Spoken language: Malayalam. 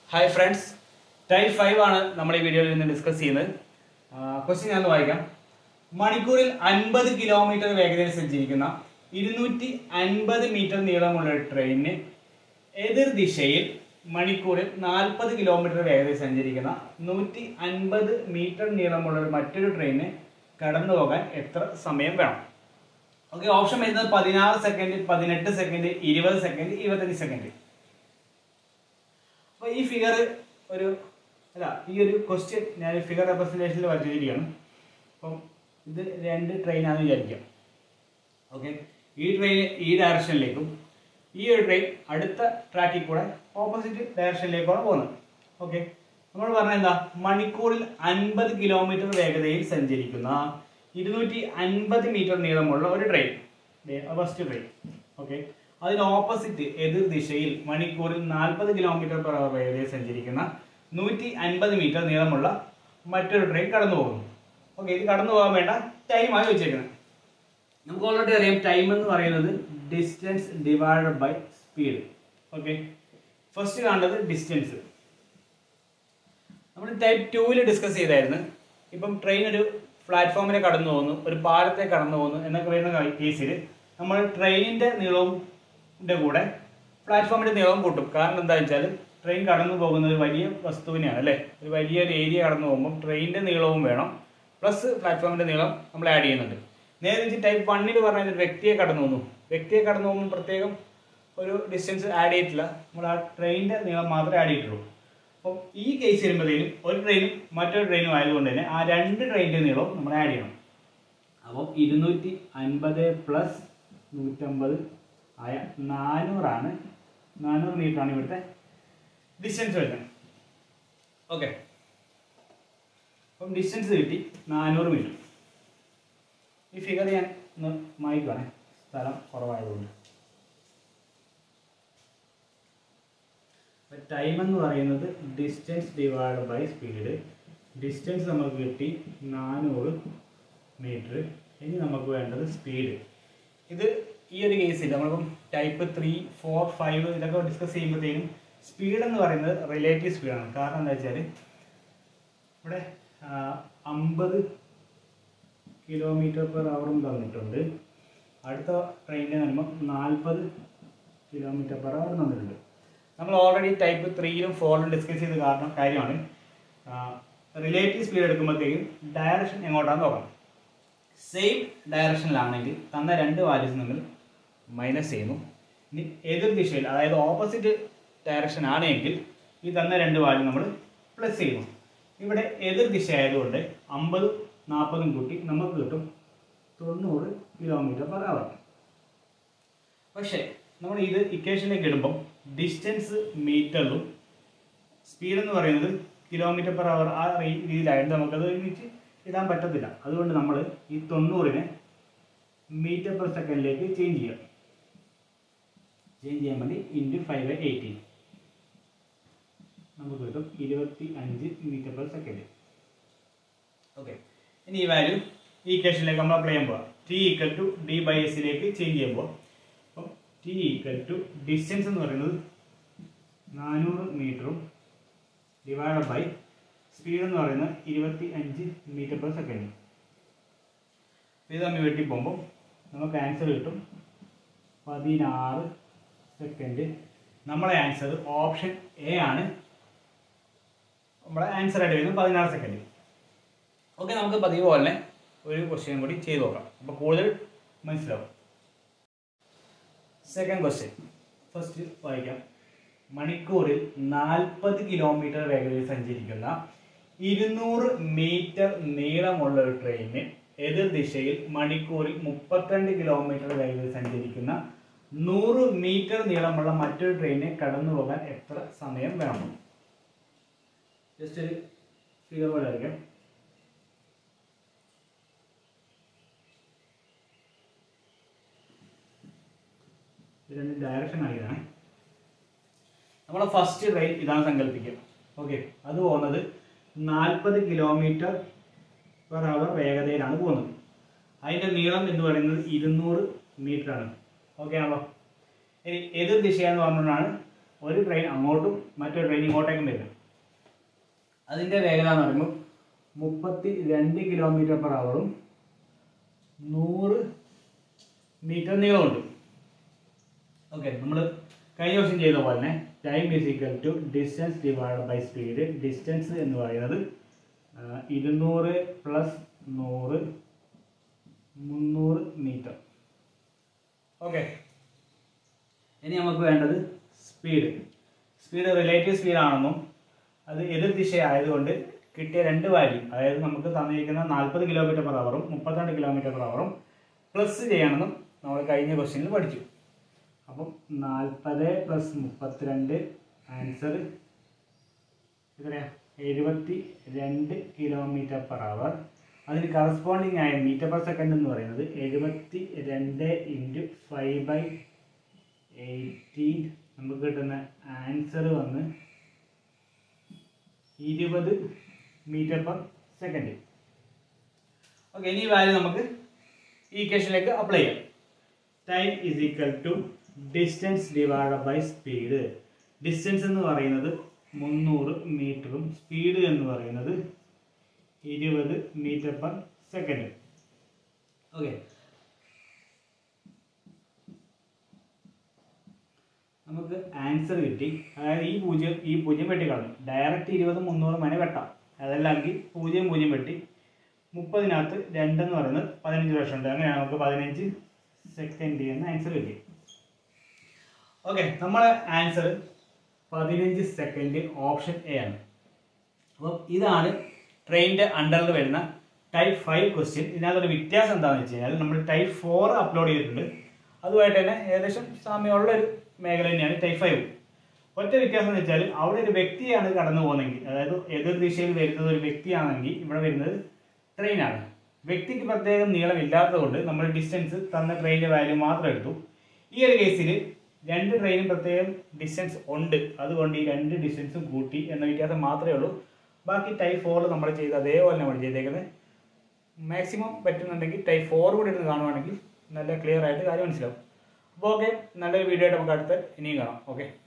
ഹായ് ഫ്രണ്ട്സ് ടൈപ്പ് ഫൈവ് ആണ് നമ്മൾ ഈ വീഡിയോയിൽ നിന്ന് ഡിസ്കസ് ചെയ്യുന്നത് ക്വസ്റ്റ്യൻ ഞാൻ വായിക്കാം മണിക്കൂറിൽ അൻപത് കിലോമീറ്റർ വേഗതയിൽ സഞ്ചരിക്കുന്ന ഇരുന്നൂറ്റി അൻപത് മീറ്റർ നീളമുള്ള ഒരു ട്രെയിനിന് എതിർ ദിശയിൽ മണിക്കൂറിൽ നാൽപ്പത് കിലോമീറ്റർ വേഗതയിൽ സഞ്ചരിക്കുന്ന നൂറ്റി അൻപത് മീറ്റർ നീളമുള്ള ഒരു മറ്റൊരു ട്രെയിനിന് കടന്നു പോകാൻ എത്ര സമയം വേണം ഓക്കെ ഓപ്ഷൻ വരുന്നത് പതിനാറ് സെക്കൻഡ് പതിനെട്ട് സെക്കൻഡ് ഇരുപത് സെക്കൻഡ് ഇരുപത്തഞ്ച് സെക്കൻഡ് അപ്പോൾ ഈ ഫിഗർ ഒരു അല്ല ഈ ഒരു ക്വസ്റ്റ്യൻ ഞാൻ ഫിഗർ റെപ്രസെൻറ്റേഷനിൽ വരച്ചിരിക്കുകയാണ് അപ്പം ഇത് രണ്ട് ട്രെയിനാണെന്ന് വിചാരിക്കാം ഓക്കെ ഈ ട്രെയിൻ ഈ ഡയറക്ഷനിലേക്കും ഈ ഒരു ട്രെയിൻ അടുത്ത ട്രാക്കിൽ കൂടെ ഓപ്പോസിറ്റ് ഡയറക്ഷനിലേക്കാണ് പോകുന്നത് ഓക്കെ നമ്മൾ പറഞ്ഞ എന്താ മണിക്കൂറിൽ അൻപത് കിലോമീറ്റർ വേഗതയിൽ സഞ്ചരിക്കുന്ന ഇരുന്നൂറ്റി അൻപത് മീറ്റർ നീളമുള്ള ഒരു ട്രെയിൻ ഫസ്റ്റ് ട്രെയിൻ ഓക്കെ അതിന് ഓപ്പോസിറ്റ് എതിർ ദിശയിൽ മണിക്കൂറിൽ നാൽപ്പത് കിലോമീറ്റർ പെർ അവർ വേഗതയിൽ സഞ്ചരിക്കുന്ന നൂറ്റി അൻപത് മീറ്റർ നീളമുള്ള മറ്റൊരു ട്രെയിൻ കടന്നു പോകുന്നു ഓക്കെ ഇത് കടന്നു പോകാൻ വേണ്ട ടൈമാണ് വെച്ചേക്കുന്നത് നമുക്ക് ഓൾറെഡി അറിയാം ടൈം എന്ന് പറയുന്നത് distance divide by speed okay first കാണേണ്ടത് ഡിസ്റ്റൻസ് നമ്മൾ ടൈപ്പ് ടൂവിൽ ഡിസ്കസ് ചെയ്തായിരുന്നു ഇപ്പം ട്രെയിൻ ഒരു പ്ലാറ്റ്ഫോമിനെ കടന്നു പോകുന്നു ഒരു പാലത്തെ കടന്നു പോകുന്നു എന്നൊക്കെ വരുന്ന കേസിൽ നമ്മൾ ട്രെയിനിൻ്റെ നീളവും കൂടെ പ്ലാറ്റ്ഫോമിൻ്റെ നീളവും കൂട്ടും കാരണം എന്താ വെച്ചാൽ ട്രെയിൻ കടന്നു പോകുന്നത് ഒരു വലിയ വസ്തുവിനെയാണ് അല്ലേ ഒരു വലിയ ഒരു ഏരിയ കടന്നു പോകുമ്പോൾ ട്രെയിനിൻ്റെ നീളവും വേണം പ്ലസ് പ്ലാറ്റ്ഫോമിൻ്റെ നീളം നമ്മൾ ആഡ് ചെയ്യുന്നുണ്ട് നേരെ വെച്ച് ടൈപ്പ് വണ്ണിൽ പറഞ്ഞാൽ ഒരു വ്യക്തിയെ കടന്നു പോകുന്നു വ്യക്തിയെ കടന്നു പോകുമ്പോൾ പ്രത്യേകം ഒരു ഡിസ്റ്റൻസ് ആഡ് ചെയ്തിട്ടില്ല നമ്മൾ ആ ട്രെയിനിൻ്റെ നീളം മാത്രമേ ആഡ് ചെയ്തിട്ടുള്ളൂ അപ്പം ഈ കേസ് വരുമ്പോഴത്തേനും ഒരു ട്രെയിനും മറ്റൊരു ട്രെയിനും ആയതുകൊണ്ട് തന്നെ ആ രണ്ട് ട്രെയിനിൻ്റെ നീളവും നമ്മൾ ആഡ് ചെയ്യണം അപ്പം ഇരുന്നൂറ്റി അൻപത് പ്ലസ് നൂറ്റമ്പത് ആയ നാനൂറാണ് നാനൂറ് മീറ്ററാണ് ഇവിടുത്തെ ഡിസ്റ്റൻസ് വരുന്നത് ഓക്കെ അപ്പം ഡിസ്റ്റൻസ് കിട്ടി നാനൂറ് മീറ്റർ ഈ ഫിഗർ ഞാൻ ഒന്ന് മായ്ക്കുവാണേ സ്ഥലം കുറവായതുകൊണ്ട് ടൈം എന്ന് പറയുന്നത് distance divide by speed distance നമുക്ക് കിട്ടി നാനൂറ് മീറ്റർ ഇനി നമുക്ക് വേണ്ടത് സ്പീഡ് ഇത് ഈ ഒരു കേസിൽ നമ്മളിപ്പം ടൈപ്പ് ത്രീ ഫോർ ഫൈവ് ഇതൊക്കെ ഡിസ്കസ് ചെയ്യുമ്പോഴത്തേനും സ്പീഡ് എന്ന് പറയുന്നത് റിലേറ്റീവ് സ്പീഡാണ് കാരണം എന്താ വെച്ചാൽ ഇവിടെ അമ്പത് കിലോമീറ്റർ പെർ അവറും തന്നിട്ടുണ്ട് അടുത്ത ട്രെയിനിൻ്റെ വരുമ്പോൾ നാൽപ്പത് കിലോമീറ്റർ പെർ അവർ തന്നിട്ടുണ്ട് നമ്മൾ ഓൾറെഡി ടൈപ്പ് ത്രീയിലും ഫോറിലും ഡിസ്കസ് ചെയ്ത കാരണം കാര്യമാണ് റിലേറ്റീവ് സ്പീഡ് എടുക്കുമ്പോഴത്തേക്കും ഡയറക്ഷൻ എങ്ങോട്ടാന്ന് നോക്കണം സെയിം ഡയറക്ഷനിലാണെങ്കിൽ തന്ന രണ്ട് വാല്യൂസ് നമ്മൾ മൈനസ് ചെയ്യുന്നു ഇനി എതിർ ദിശയിൽ അതായത് ഓപ്പോസിറ്റ് ഡയറക്ഷൻ ആണെങ്കിൽ ഈ തന്ന രണ്ട് വാല്യൂ നമ്മൾ പ്ലസ് ചെയ്യുന്നു ഇവിടെ എതിർ ദിശ ആയതുകൊണ്ട് അമ്പത് നാൽപ്പതും കൂട്ടി നമുക്ക് കിട്ടും തൊണ്ണൂറ് കിലോമീറ്റർ പെർ അവർ പക്ഷേ നമ്മൾ ഇത് ഇക്വേഷനിലേക്ക് ഇടുമ്പം ഡിസ്റ്റൻസ് മീറ്ററിലും സ്പീഡ് എന്ന് പറയുന്നത് കിലോമീറ്റർ പെർ അവർ ആ രീതിയിലായിട്ട് നമുക്കത് ഒരുമിച്ച് ഇടാൻ പറ്റത്തില്ല അതുകൊണ്ട് നമ്മൾ ഈ തൊണ്ണൂറിനെ മീറ്റർ പെർ സെക്കൻഡിലേക്ക് ചേഞ്ച് ചെയ്യാം ചേഞ്ച് ചെയ്യാൻ വേണ്ടി ഇൻറ്റു ഫൈവ് എയ്റ്റീൻ നമുക്ക് കിട്ടും ഇരുപത്തി അഞ്ച് മീറ്റർ പെർ സെക്കൻഡ് ഓക്കെ ഇനി ഈ വാല്യൂ ഈ ഇക്വേഷനിലേക്ക് നമ്മൾ അപ്ലൈ ചെയ്യാൻ പോവാം T equal to D by എസിലേക്ക് ചേഞ്ച് ചെയ്യുമ്പോൾ അപ്പം ടി ഈക്വൽ ടു ഡിസ്റ്റൻസ് എന്ന് പറയുന്നത് നാനൂറ് മീറ്ററും ഡിവൈഡ് ബൈ സ്പീഡ് എന്ന് പറയുന്നത് ഇരുപത്തി അഞ്ച് മീറ്റർ പെർ സെക്കൻഡ് ഇത് തമ്മിൽ വെട്ടി പോകുമ്പോൾ നമുക്ക് ആൻസർ കിട്ടും പതിനാറ് സെക്കൻഡ് നമ്മളെ ആൻസർ ഓപ്ഷൻ എ ആണ് നമ്മളെ ആൻസർ ആയിട്ട് വരുന്നത് പതിനാറ് സെക്കൻഡ് ഓക്കെ നമുക്ക് പതിവ് പോലെ ഒരു ക്വസ്റ്റ്യൻ കൂടി ചെയ്ത് നോക്കാം അപ്പോൾ കൂടുതൽ മനസ്സിലാവും സെക്കൻഡ് ക്വസ്റ്റ്യൻ ഫസ്റ്റ് വായിക്കാം മണിക്കൂറിൽ നാൽപ്പത് കിലോമീറ്റർ വേഗതയിൽ സഞ്ചരിക്കുന്ന ഇരുന്നൂറ് മീറ്റർ നീളമുള്ള ഒരു ട്രെയിന് എതിർ ദിശയിൽ മണിക്കൂറിൽ മുപ്പത്തിരണ്ട് കിലോമീറ്റർ വേഗതയിൽ സഞ്ചരിക്കുന്ന നൂറ് മീറ്റർ നീളമുള്ള മറ്റൊരു ട്രെയിനെ കടന്നു പോകാൻ എത്ര സമയം വേണം ജസ്റ്റ് ഒരു ഫിഗർ പോലെ ആയിരിക്കാം ഇതിൻ്റെ ഡയറക്ഷൻ കാണിക്കുന്നതാണ് നമ്മളെ ഫസ്റ്റ് ട്രെയിൻ ഇതാണ് സങ്കല്പിക്കുക ഓക്കെ അത് പോകുന്നത് നാൽപ്പത് കിലോമീറ്റർ പെർ അവർ വേഗതയിലാണ് പോകുന്നത് അതിൻ്റെ നീളം എന്ന് പറയുന്നത് ഇരുന്നൂറ് മീറ്റർ ആണ് ഓക്കെ ആണല്ലോ ഇനി എതിർ ദിശയെന്ന് പറഞ്ഞുകൊണ്ടാണ് ഒരു ട്രെയിൻ അങ്ങോട്ടും മറ്റൊരു ട്രെയിൻ ഇങ്ങോട്ടേക്കും വരിക അതിൻ്റെ വേഗത എന്ന് പറയുമ്പോൾ മുപ്പത്തി രണ്ട് കിലോമീറ്റർ പെർ അവറും നൂറ് മീറ്റർ നീളമുണ്ട് ഓക്കെ നമ്മൾ കഴിഞ്ഞ വർഷം ചെയ്ത പോലെ തന്നെ time is equal to distance divide by speed distance എന്ന് പറയുന്നത് ആ, ഇരുന്നൂറ് പ്ലസ് നൂറ് മുന്നൂറ് മീറ്റർ ഓക്കെ ഇനി നമുക്ക് വേണ്ടത് സ്പീഡ് സ്പീഡ് റിലേറ്റീവ് സ്പീഡ് ആണെന്നും അത് എതിർ ദിശയായതുകൊണ്ട് കിട്ടിയ രണ്ട് വാല്യൂ അതായത് നമുക്ക് തന്നിരിക്കുന്ന നാൽപ്പത് കിലോമീറ്റർ പെർ അവറും മുപ്പത്തിരണ്ട് കിലോമീറ്റർ പെർ അവറും പ്ലസ് ചെയ്യണമെന്നും നമ്മൾ കഴിഞ്ഞ ക്വസ്റ്റ്യനിൽ പഠിച്ചു അപ്പം നാൽപ്പത് പ്ലസ് മുപ്പത്തിരണ്ട് ആൻസർ എത്രയാ എഴുപത്തി രണ്ട് കിലോമീറ്റർ പെർ അവർ അതിന് കറസ്പോണ്ടിങ് ആയ മീറ്റർ പെർ സെക്കൻഡ് എന്ന് പറയുന്നത് എഴുപത്തി രണ്ട് ഇൻറ്റു ഫൈവ് ബൈ എയ്റ്റീൻ നമുക്ക് കിട്ടുന്ന ആൻസർ വന്ന് ഇരുപത് മീറ്റർ പെർ സെക്കൻഡ് ഓക്കെ ഇനി ഈ വാല്യൂ നമുക്ക് ഈ ഇക്വേഷനിലേക്ക് അപ്ലൈ ചെയ്യാം time is equal to distance divide by speed distance എന്ന് പറയുന്നത് മുന്നൂറ് മീറ്ററും സ്പീഡ് എന്ന് പറയുന്നത് ഇരുപത് മീറ്റർ പെർ സെക്കൻഡ് ഓക്കെ നമുക്ക് ആൻസർ കിട്ടി അതായത് ഈ പൂജ്യം ഈ പൂജ്യം വെട്ടിക്കളഞ്ഞു ഡയറക്റ്റ് ഇരുപത് മുന്നൂറ് മണി വെട്ടാം അതല്ലെങ്കിൽ പൂജ്യം പൂജ്യം വെട്ടി മുപ്പതിനകത്ത് രണ്ടെന്ന് പറയുന്നത് പതിനഞ്ച് ലക്ഷം ഉണ്ട് അങ്ങനെയാണ് നമുക്ക് പതിനഞ്ച് സെക്കൻഡ് എന്ന ആൻസർ കിട്ടി ഓക്കെ നമ്മളെ ആൻസർ പതിനഞ്ച് സെക്കൻഡ് ഓപ്ഷൻ എ ആണ് അപ്പോൾ ഇതാണ് ട്രെയിനിൻ്റെ അണ്ടറിൽ വരുന്ന ടൈപ്പ് ഫൈവ് ക്വസ്റ്റ്യൻ ഇതിനകത്തൊരു വ്യത്യാസം എന്താണെന്ന് വെച്ച് കഴിഞ്ഞാൽ നമ്മൾ ടൈപ്പ് ഫോർ അപ്ലോഡ് ചെയ്തിട്ടുണ്ട് അതുമായിട്ട് തന്നെ ഏകദേശം സാമ്യമുള്ള ഒരു മേഖല തന്നെയാണ് ടൈപ്പ് ഫൈവ് ഒറ്റ വ്യത്യാസം എന്ന് വെച്ചാൽ അവിടെ ഒരു വ്യക്തിയാണ് കടന്നു പോകുന്നതെങ്കിൽ അതായത് എതിർ ദിശയിൽ വരുന്നത് ഒരു വ്യക്തിയാണെങ്കിൽ ഇവിടെ വരുന്നത് ട്രെയിനാണ് വ്യക്തിക്ക് പ്രത്യേകം നീളമില്ലാത്തതുകൊണ്ട് നമ്മൾ ഡിസ്റ്റൻസ് തന്ന ട്രെയിനിൻ്റെ വാല്യൂ മാത്രം എടുത്തു ഈ ഒരു കേസിൽ രണ്ട് ട്രെയിനും പ്രത്യേകം ഡിസ്റ്റൻസ് ഉണ്ട് അതുകൊണ്ട് ഈ രണ്ട് ഡിസ്റ്റൻസും കൂട്ടി എന്ന വ്യത്യാസം മാത്രമേ ഉള്ളൂ ബാക്കി ടൈപ്പ് ഫോറിൽ നമ്മൾ ചെയ്ത് അതേപോലെ നമ്മൾ ചെയ്തേക്കുന്നത് മാക്സിമം പറ്റുന്നുണ്ടെങ്കിൽ ടൈപ്പ് ഫോർ കൂടി എടുത്ത് കാണുവാണെങ്കിൽ നല്ല ക്ലിയർ ആയിട്ട് കാര്യം മനസ്സിലാവും അപ്പോൾ ഓക്കെ നല്ലൊരു വീഡിയോ ആയിട്ട് നമുക്ക് അടുത്ത് ഇനിയും കാണാം ഓക്കെ